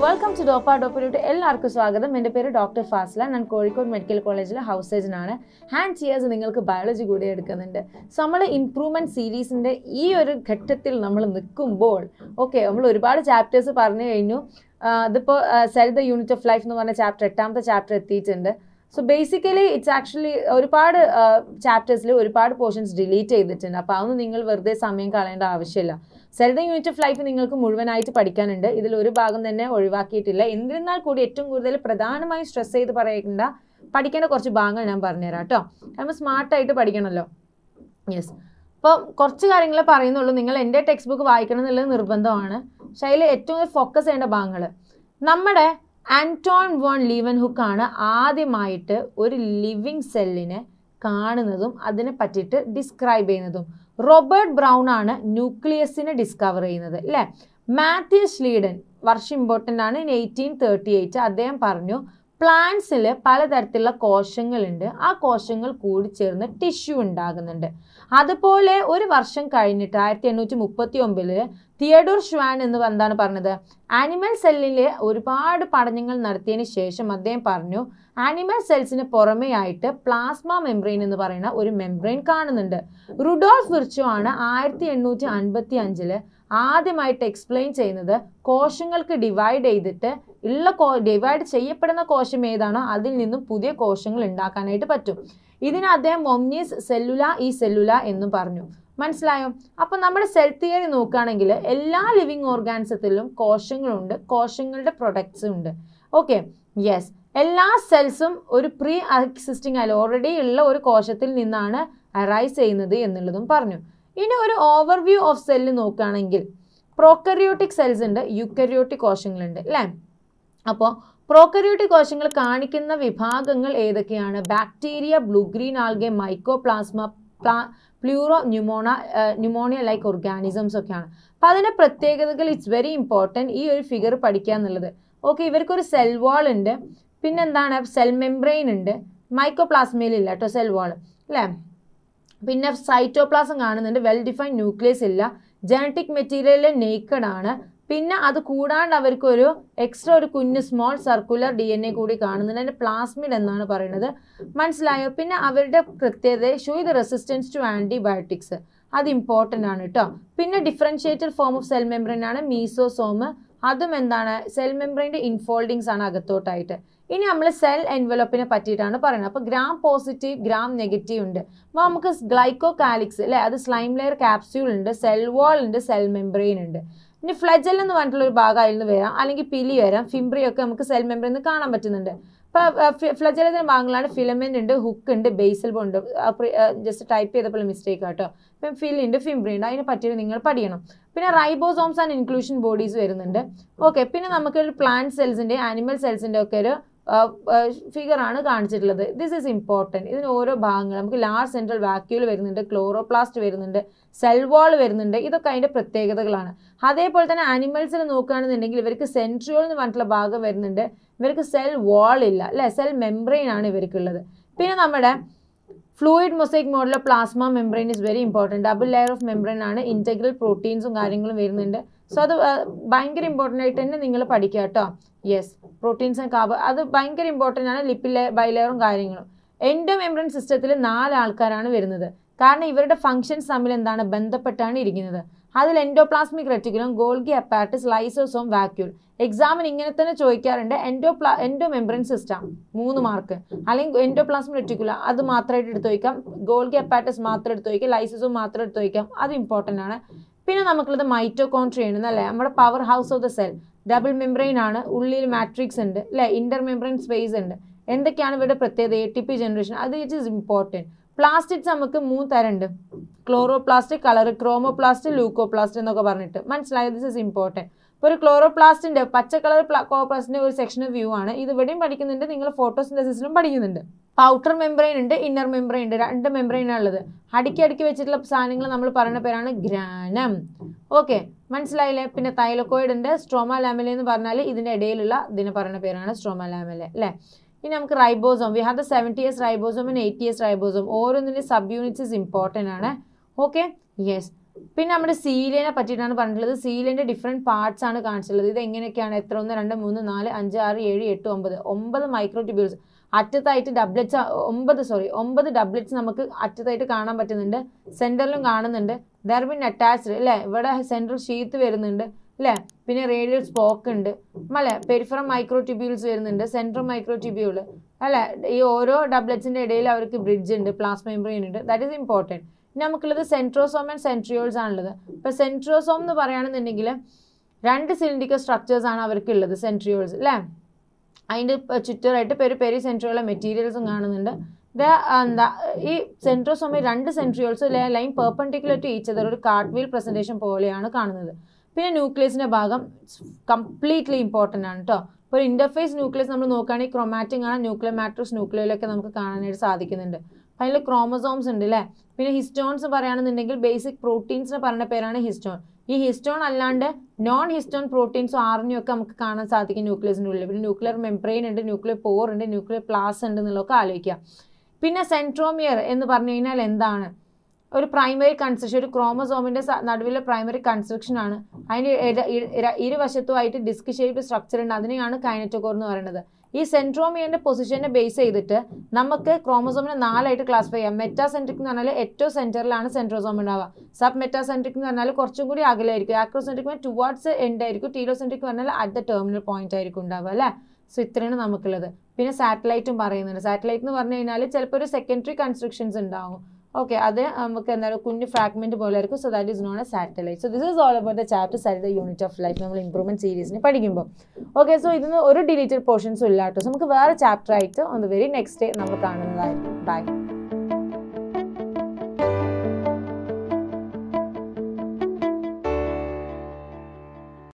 welcome to ഡോപ്പ ഡോപ്പയിലോട്ട് എല്ലാവർക്കും സ്വാഗതം എൻ്റെ പേര് ഡോക്ടർ ഫാസ്ല ഞാൻ കോഴിക്കോട് മെഡിക്കൽ കോളേജിലെ ഹൗസ് സർജനാണ് ഹാൻഡ് ചിയേഴ്സ് നിങ്ങൾക്ക് ബയോളജി കൂടി എടുക്കുന്നുണ്ട് സോ നമ്മൾ ഇംപ്രൂവ്മെൻറ്റ് സീരീസിൻ്റെ ഈ ഒരു ഘട്ടത്തിൽ നമ്മൾ നിൽക്കുമ്പോൾ ഓക്കെ നമ്മൾ ഒരുപാട് ചാപ്റ്റേഴ്സ് പറഞ്ഞു കഴിഞ്ഞു അതിപ്പോൾ cell the unit of life എന്ന് പറഞ്ഞ ചാപ്റ്റർ എട്ടാമത്തെ ചാപ്റ്റർ എത്തിയിട്ടുണ്ട് സോ ബേസിക്കലി ഇറ്റ്സ് ആക്ച്വലി ഒരുപാട് ചാപ്റ്റേഴ്സിൽ ഒരുപാട് പോർഷൻസ് ഡിലീറ്റ് ചെയ്തിട്ടുണ്ട് അപ്പോൾ അതൊന്നും നിങ്ങൾ വെറുതെ സമയം കളയേണ്ട ആവശ്യമില്ല സെൽദ യൂണിറ്റ് ഓഫ് ലൈഫ് നിങ്ങൾക്ക് മുഴുവനായിട്ട് പഠിക്കാനുണ്ട് ഇതിൽ ഒരു ഭാഗം തന്നെ ഒഴിവാക്കിയിട്ടില്ല എന്നിരുന്നാൽ കൂടി ഏറ്റവും കൂടുതൽ പ്രധാനമായും സ്ട്രെസ് ചെയ്ത് പറയേണ്ട പഠിക്കേണ്ട കുറച്ച് ഭാഗങ്ങൾ ഞാൻ പറഞ്ഞുതരാം കേട്ടോ നമ്മൾ സ്മാർട്ടായിട്ട് പഠിക്കണമല്ലോ യെസ് അപ്പോൾ കുറച്ച് കാര്യങ്ങളെ പറയുന്നുള്ളൂ നിങ്ങൾ എൻ്റെ ടെക്സ്റ്റ് ബുക്ക് വായിക്കണം എന്നുള്ളത് നിർബന്ധമാണ് പക്ഷേ അതിൽ ഏറ്റവും കൂടുതൽ ഫോക്കസ് ചെയ്യേണ്ട ഭാഗങ്ങൾ നമ്മുടെ ആൻറ്റോൺ വോൺ ലീവൻ ഹുക്കാണ് ആദ്യമായിട്ട് ഒരു ലിവിങ് സെല്ലിനെ കാണുന്നതും അതിനെ പറ്റിയിട്ട് ഡിസ്ക്രൈബ് ചെയ്യുന്നതും റോബർട്ട് ബ്രൗൺ ആണ് ന്യൂക്ലിയസിനെ ഡിസ്കവർ ചെയ്യുന്നത് അല്ലേ മാത്യു സ്ലീഡൻ വർഷം ഇമ്പോർട്ടൻ്റ് ആണ് എയ്റ്റീൻ തേർട്ടി എയ്റ്റ് അദ്ദേഹം പറഞ്ഞു പ്ലാന്റ്സിൽ പലതരത്തിലുള്ള കോശങ്ങളുണ്ട് ആ കോശങ്ങൾ കൂടി ചേർന്ന് ടിഷ്യൂ ഉണ്ടാകുന്നുണ്ട് അതുപോലെ ഒരു വർഷം കഴിഞ്ഞിട്ട് ആയിരത്തി എണ്ണൂറ്റി മുപ്പത്തി ഒമ്പതില് തിയഡോർ ഷ്വാൻ എന്ന് എന്താണ് പറഞ്ഞത് ആനിമൽ സെല്ലിൽ ഒരുപാട് പഠനങ്ങൾ നടത്തിയതിന് ശേഷം അദ്ദേഹം പറഞ്ഞു ആനിമൽ സെൽസിന് പുറമേ ആയിട്ട് പ്ലാസ്മ മെംബ്രെയിൻ എന്ന് പറയുന്ന ഒരു മെംബ്രെയിൻ കാണുന്നുണ്ട് റുഡോൾഫ് വിർച്ചോ ആണ് ആയിരത്തി എണ്ണൂറ്റി അൻപത്തി അഞ്ചില് ആദ്യമായിട്ട് എക്സ്പ്ലെയിൻ ചെയ്യുന്നത് കോശങ്ങൾക്ക് ഡിവൈഡ് ചെയ്തിട്ട് ഉള്ള കോ ഡിവൈഡ് ചെയ്യപ്പെടുന്ന കോശം ഏതാണോ അതിൽ നിന്നും പുതിയ കോശങ്ങൾ ഉണ്ടാക്കാനായിട്ട് പറ്റും ഇതിന് അദ്ദേഹം ഒമ്നീസ് സെല്ലുല ഈ സെല്ലുല എന്നും പറഞ്ഞു മനസ്സിലായോ അപ്പോൾ നമ്മുടെ സെൽ തിയറി നോക്കുകയാണെങ്കിൽ എല്ലാ ലിവിങ് ഓർഗാനിസത്തിലും കോശങ്ങളുണ്ട് കോശങ്ങളുടെ പ്രൊഡക്ട്സും ഉണ്ട് ഓക്കെ യെസ് എല്ലാ സെൽസും ഒരു പ്രീ എക്സിസ്റ്റിംഗ് ആയാലും ഓൾറെഡി ഉള്ള ഒരു കോശത്തിൽ നിന്നാണ് അറൈസ് ചെയ്യുന്നത് എന്നുള്ളതും പറഞ്ഞു ഇനി ഒരു ഓവർവ്യൂ ഓഫ് സെല്ല് നോക്കുകയാണെങ്കിൽ പ്രോക്കറിയോട്ടിക് സെൽസ് ഉണ്ട് യുക്കരിയോട്ടിക് കോശങ്ങളുണ്ട് അല്ലേ അപ്പോൾ പ്രോക്കറിയോട്ടിക് കോശങ്ങൾ കാണിക്കുന്ന വിഭാഗങ്ങൾ ഏതൊക്കെയാണ് bacteria blue green algae mycoplasma പ്ലാ pleuro pneumo pneumonia like organisms ഒക്കെയാണ് അപ്പോൾ അതിൻ്റെ പ്രത്യേകതകൾ ഇറ്റ്സ് വെരി ഇമ്പോർട്ടൻറ്റ് ഈ ഒരു ഫിഗർ പഠിക്കുക എന്നുള്ളത് ഓക്കെ ഇവർക്കൊരു സെൽ വാൾ ഉണ്ട് പിന്നെന്താണ് സെൽ മെംബ്രെയിൻ ഉണ്ട് മൈക്കോപ്ലാസ്മയിലില്ല കേട്ടോ സെൽ വാൾ അല്ലേ പിന്നെ സൈറ്റോപ്ലാസം കാണുന്നുണ്ട് വെൽ ഡിഫൈൻഡ് ന്യൂക്ലിയസ് ഇല്ല ജനറ്റിക് മെറ്റീരിയൽ നേക്കഡ് ആണ് പിന്നെ അത് കൂടാണ്ട് അവർക്കൊരു എക്സ്ട്രാ ഒരു കുഞ്ഞ് small circular D N A കൂടി കാണുന്നുണ്ട് അതിൻ്റെ പ്ലാസ്മിഡ് എന്നാണ് പറയുന്നത് മനസ്സിലായോ പിന്നെ അവരുടെ പ്രത്യേകത show the resistance to antibiotics അത് ഇമ്പോർട്ടൻ്റ് ആണ് കേട്ടോ പിന്നെ differentiated form of cell membrane ആണ് മീസോസോം അതും എന്താണ് സെൽ മെംബ്രെയിൻ്റെ ഇൻഫോൾഡിങ്സ് ആണ് അകത്തോട്ടായിട്ട് ഇനി നമ്മൾ സെൽ എൻവലപ്പിനെ പറ്റിയിട്ടാണ് പറയുന്നത് അപ്പോൾ ഗ്രാം പോസിറ്റീവ് ഗ്രാം നെഗറ്റീവ് ഉണ്ട് അപ്പോൾ നമുക്ക് ഗ്ലൈക്കോ കാലിക്സ് അല്ലേ അത് സ്ലൈം ലെയർ ക്യാപ്സ്യൂൾ ഉണ്ട് സെൽ വാൾ ഉണ്ട് സെൽ മെംബ്രെയിൻ ഉണ്ട് ഇനി ഫ്ലജൽ എന്ന് പറഞ്ഞിട്ടുള്ള ഒരു ഭാഗം അതിൽ നിന്ന് വരാം അല്ലെങ്കിൽ പിലി വരാം ഫിംബ്രി ഒക്കെ നമുക്ക് സെൽ മെംബ്രെയിൻ കാണാൻ പറ്റുന്നുണ്ട് ഇപ്പോൾ ഫ്ലജലത്തിന് ഭാഗങ്ങളാണ് ഫിലമെൻ്റ് ഉണ്ട് ഹുക്ക് ഉണ്ട് ബേസൽ ഉണ്ട് ജസ്റ്റ് ടൈപ്പ് ചെയ്തപ്പോൾ മിസ്റ്റേക്ക് ആട്ടോ ഇപ്പം ഫിൽ ഉണ്ട് ഫിംബ്രി ഉണ്ട് അതിനെ പറ്റിയിട്ട് നിങ്ങൾ പഠിക്കണം പിന്നെ റൈബോസോംസ് ആൻഡ് ഇൻക്ലൂഷൻ ബോഡീസ് വരുന്നുണ്ട് ഓക്കെ പിന്നെ നമുക്ക് ഒരു പ്ലാന്റ് സെൽസിൻ്റെ ആനിമൽ സെൽസിൻ്റെ ഒക്കെ ഒരു ഫിഗറാണ് കാണിച്ചിട്ടുള്ളത് ദിസ് ഈസ് ഇമ്പോർട്ടൻറ്റ് ഇതിന് ഓരോ ഭാഗങ്ങൾ നമുക്ക് ലാർജ് സെൻട്രൽ വാക്യൂൾ വരുന്നുണ്ട് ക്ലോറോപ്ലാസ്റ്റ് വരുന്നുണ്ട് സെൽ വാൾ വരുന്നുണ്ട് ഇതൊക്കെ അതിൻ്റെ പ്രത്യേകതകളാണ് അതേപോലെ തന്നെ ആനിമൽസിൽ നോക്കുകയാണെന്നുണ്ടെങ്കിൽ ഇവർക്ക് സെൻട്രിയോൾ എന്ന് പറഞ്ഞിട്ടുള്ള ഭാഗം വരുന്നുണ്ട് ഇവർക്ക് സെൽ വാൾ ഇല്ല അല്ലേ സെൽ മെംബ്രെയിൻ ആണ് ഇവർക്കുള്ളത് പിന്നെ നമ്മുടെ ഫ്ലൂയിഡ് മൊസൈക് മോഡലിലെ plasma membrane is very important double layer of membrane ആണ് ഇൻറ്റഗ്രൽ പ്രോട്ടീൻസും കാര്യങ്ങളും വരുന്നുണ്ട് സോ അത് ഭയങ്കര ഇമ്പോർട്ടൻ്റ് ആയിട്ട് തന്നെ നിങ്ങൾ പഠിക്കുക കേട്ടോ യെസ് പ്രോട്ടീൻസ് ആൻഡ് കാർബ് അത് ഭയങ്കര ഇമ്പോർട്ടൻ്റ് ആണ് ലിപ്പിലെ ബൈലെയറും കാര്യങ്ങളും എൻഡോ മെംബ്രെയിൻ സിസ്റ്റത്തിൽ നാല് ആൾക്കാരാണ് വരുന്നത് കാരണം ഇവരുടെ ഫങ്ഷൻസ് തമ്മിൽ എന്താണ് ബന്ധപ്പെട്ടാണ് ഇരിക്കുന്നത് അതിൽ endoplasmic reticulum Golgi apparatus lysosome vacuole എക്സാമിന് ഇങ്ങനെ തന്നെ ചോദിക്കാറുണ്ട് എൻഡോപ്ലാ എൻഡോ മെംബ്രെയിൻ സിസ്റ്റം മൂന്ന് മാർക്ക് അല്ലെങ്കിൽ എൻഡോപ്ലാസ്മിക് റെറ്റിക്കുല അത് മാത്രമായിട്ട് എടുത്ത് വയ്ക്കാം ഗോൾഗി അപ്പാറ്റസ് മാത്രം എടുത്ത് വയ്ക്കാം ലൈസോസോം മാത്രം എടുത്ത് വയ്ക്കാം അത് ഇമ്പോർട്ടൻ്റ് ആണ് പിന്നെ നമുക്കുള്ളത് മൈറ്റോകോൺട്രിയ ആണ് അല്ലേ നമ്മുടെ power house of the cell double membrane ആണ് ഉള്ളിൽ മാട്രിക്സ് ഉണ്ട് അല്ലേ ഇന്റർ മെംബ്രെയിൻ സ്പേസ് ഉണ്ട് എന്തൊക്കെയാണ് ഇവരുടെ പ്രത്യേകത എ ടി പി ജനറേഷൻ അത് ഇറ്റ് ഇസ് ഇമ്പോർട്ടൻറ്റ് പ്ലാസ്റ്റിക്സ് നമുക്ക് മൂന്ന് തരം ഉണ്ട് ക്ലോറോപ്ലാസ്റ്റ് കളർ ക്രോമോപ്ലാസ്റ്റ് ലൂക്കോപ്ലാസ്റ്റ് എന്നൊക്കെ പറഞ്ഞിട്ട് മനസ്സിലായോ ദിസ് ഇസ് ഇമ്പോർട്ടൻറ്റ് ഇപ്പോൾ ഒരു ക്ലോറോപ്ലാസ്റ്റിൻ്റെ പച്ച കളർ ക്ലോറോപ്ലാസ്റ്റിൻ്റെ ഒരു സെക്ഷൻ വ്യൂ ആണ് ഇത് ഇവിടെയും പഠിക്കുന്നുണ്ട് നിങ്ങൾ ഫോട്ടോസിന്തസിസിലും പഠിക്കുന്നുണ്ട് ഔട്ടർ മെംബ്രെയിൻ ഉണ്ട് ഇന്നർ മെംബ്രെയിൻ ഉണ്ട് രണ്ട് മെംബ്രെയിനാണ് ഉള്ളത് അടുക്കി അടുക്കി വെച്ചിട്ടുള്ള സാധനങ്ങൾ നമ്മൾ പറയുന്ന പേരാണ് ഗ്രാനം ഓക്കെ മനസ്സിലായില്ലേ പിന്നെ തൈലക്കോയിഡ് ഉണ്ട് സ്ട്രോമ ലാമല എന്ന് പറഞ്ഞാൽ ഇതിൻ്റെ ഇടയിലുള്ള ഇതിനെ പറയുന്ന പേരാണ് സ്ട്രോമ ലാമല അല്ലേ ഇനി നമുക്ക് ribosome we have the seventy S ribosome and eighty S ribosome ഓരോന്നിൻ്റെ സബ് യൂണിറ്റ്സ് ഇസ് ഇമ്പോർട്ടൻ്റ് ആണ് ഓക്കെ യെസ് പിന്നെ നമ്മുടെ സീലിനെ പറ്റിയിട്ടാണ് പറഞ്ഞിട്ടുള്ളത് സീലിൻ്റെ ഡിഫറെൻറ്റ് പാർട്സ് ആണ് കാണിച്ചിട്ടുള്ളത് ഇത് എങ്ങനെയൊക്കെയാണ് എത്ര ഒന്ന് രണ്ട് മൂന്ന് നാല് അഞ്ച് ആറ് ഏഴ് എട്ട് ഒമ്പത് ഒമ്പത് മൈക്രോ ട്യൂബ്യൂൾസ് അറ്റത്തായിട്ട് ഡബ്ലറ്റ്സ് ഒമ്പത് സോറി ഒമ്പത് ഡബ്ലറ്റ്സ് നമുക്ക് അറ്റത്തായിട്ട് കാണാൻ പറ്റുന്നുണ്ട് സെൻറ്ററിലും കാണുന്നുണ്ട് ദർ ബിൻ അറ്റാച്ച്ഡ് അല്ലേ ഇവിടെ സെൻട്രൽ ഷീത്ത് വരുന്നുണ്ട് അല്ലേ പിന്നെ റേഡിയൽ സ്പോക്ക് ഉണ്ട് അല്ലേ പെരിഫറം മൈക്രോ ട്യൂബ്യൂൾസ് വരുന്നുണ്ട് സെൻട്രൽ മൈക്രോ ട്യൂബ്യൂൾ അല്ലേ ഈ ഓരോ ഡബ്ലറ്റ്സിൻ്റെ ഇടയിൽ അവർക്ക് ബ്രിഡ്ജ് ഉണ്ട് പ്ലാസ് മെമ്പറിൻ ഉണ്ട് ദാറ്റ് ഈസ് ഇമ്പോർട്ടൻറ്റ് ഇനി നമുക്കുള്ളത് സെൻട്രോസോം ആൻഡ് സെൻട്രിയോൾസ് ആണുള്ളത് ഇപ്പോൾ സെൻട്രോസോം എന്ന് പറയുകയാണെന്നുണ്ടെങ്കിൽ രണ്ട് സിലിണ്ടിക്കൽ സ്ട്രക്ചേഴ്സ് ആണ് അവർക്കുള്ളത് സെൻട്രിയോൾസ് അല്ലേ അതിൻ്റെ ചുറ്ററായിട്ട് പെരി പെരി സെൻട്രിയുള്ള മെറ്റീരിയൽസും കാണുന്നുണ്ട് ദ എന്താ ഈ സെൻട്രോസോമി രണ്ട് centrioles line perpendicular to each other ഒരു കാർട്ട് വീൽ പ്രസൻറ്റേഷൻ പോലെയാണ് കാണുന്നത് പിന്നെ ന്യൂക്ലിയസിൻ്റെ ഭാഗം കംപ്ലീറ്റ്ലി ഇമ്പോർട്ടൻ്റ് ആണ് കേട്ടോ ഇപ്പോൾ ഒരു ഇൻ്റർഫേസ് ന്യൂക്ലിയസ് നമ്മൾ നോക്കുകയാണെങ്കിൽ ക്രൊമാറ്റിക് ആണ് ന്യൂക്ലിയർ മാട്രിക്സ് ന്യൂക്ലിയയിലൊക്കെ നമുക്ക് കാണാനായിട്ട് സാധിക്കുന്നുണ്ട് അപ്പോൾ അതിൽ ക്രോമസോംസ് ഉണ്ട് അല്ലേ പിന്നെ ഹിസ്റ്റോൺസ് പറയുകയാണെന്നുണ്ടെങ്കിൽ ബേസിക് പ്രോട്ടീൻസിന് പറഞ്ഞ പേരാണ് ഹിസ്റ്റോൺ ഈ ഹിസ്റ്റോൺ അല്ലാണ്ട് നോൺ ഹിസ്റ്റോൺ പ്രോട്ടീൻസും ആറിനെയും ഒക്കെ നമുക്ക് കാണാൻ സാധിക്കും ന്യൂക്ലിയസിൻ്റെ ഉള്ളിൽ പിന്നെ ന്യൂക്ലിയർ മെംബ്രെയിൻ ഉണ്ട് ന്യൂക്ലിയർ പോർ ഉണ്ട് ന്യൂക്ലിയർ പ്ലാസ് ഉണ്ട് എന്നുള്ളതൊക്കെ ആലോചിക്കുക പിന്നെ സെൻട്രോമിയർ എന്ന് പറഞ്ഞു കഴിഞ്ഞാൽ എന്താണ് ഒരു പ്രൈമറി കൺസ്ട്രക്ഷൻ ഒരു ക്രോമസോമിൻ്റെ നടുവിലെ പ്രൈമറി കൺസ്ട്രക്ഷൻ ആണ് അതിന് ഇര- ഇര- ഇരുവശത്തുമായിട്ട് ഡിസ്ക് ഷേപ്പ് സ്ട്രക്ചർ ഉണ്ട് അതിനെയാണ് കൈനറ്റോകോർ എന്ന് പറയുന്നത് ഈ സെൻട്രോമിയറിന്റെ പൊസിഷനെ ബേസ് ചെയ്തിട്ട് നമുക്ക് ക്രോമസോമിനെ നാലായിട്ട് ക്ലാസിഫൈ ചെയ്യാം മെറ്റാസെൻട്രിക് എന്ന് പറഞ്ഞാൽ ഏറ്റവും സെന്ററിലാണ് സെൻട്രോസോം ഉണ്ടാവുക സബ് മെറ്റാസെൻട്രിക് എന്ന് പറഞ്ഞാൽ കുറച്ചും കൂടി അകലായിരിക്കും ആക്രോസെൻട്രിക് ടുവാർഡ്സ് എൻഡ് ആയിരിക്കും ടീലോസെൻട്രിക് പറഞ്ഞാൽ അറ്റ് ദ ടെർമിനൽ പോയിന്റ് ആയിരിക്കും ഉണ്ടാവുക അല്ലേ സോ ഇത്രയാണ് നമുക്കുള്ളത് പിന്നെ സാറ്റലൈറ്റും പറയുന്നുണ്ട് സാറ്റലൈറ്റ് എന്ന് പറഞ്ഞു കഴിഞ്ഞാൽ ചിലപ്പോൾ ഒരു സെക്കൻഡറി കൺസ്ട്രക്ഷൻസ് ഉണ്ടാവും ഓക്കെ അത് നമുക്ക് എന്താണ് കുഞ്ഞു ഫ്രാഗ്മെന്റ് പോലെ ആയിരിക്കും so that is known a satellite so this is all about the chapter side the unit of life നമ്മൾ ഇംപ്രൂവ്മെന്റ് സീരീസിന് പഠിക്കുമ്പോൾ ഓക്കെ സോ ഇതിന് ഒരു ഡിലീറ്റഡ് പോർഷൻസും ഇല്ല കേട്ടോ സോ നമുക്ക് വേറെ ചാപ്റ്റർ ആയിട്ട് on the very next day നമ്മൾ കാണുന്നതായിരിക്കും ബൈ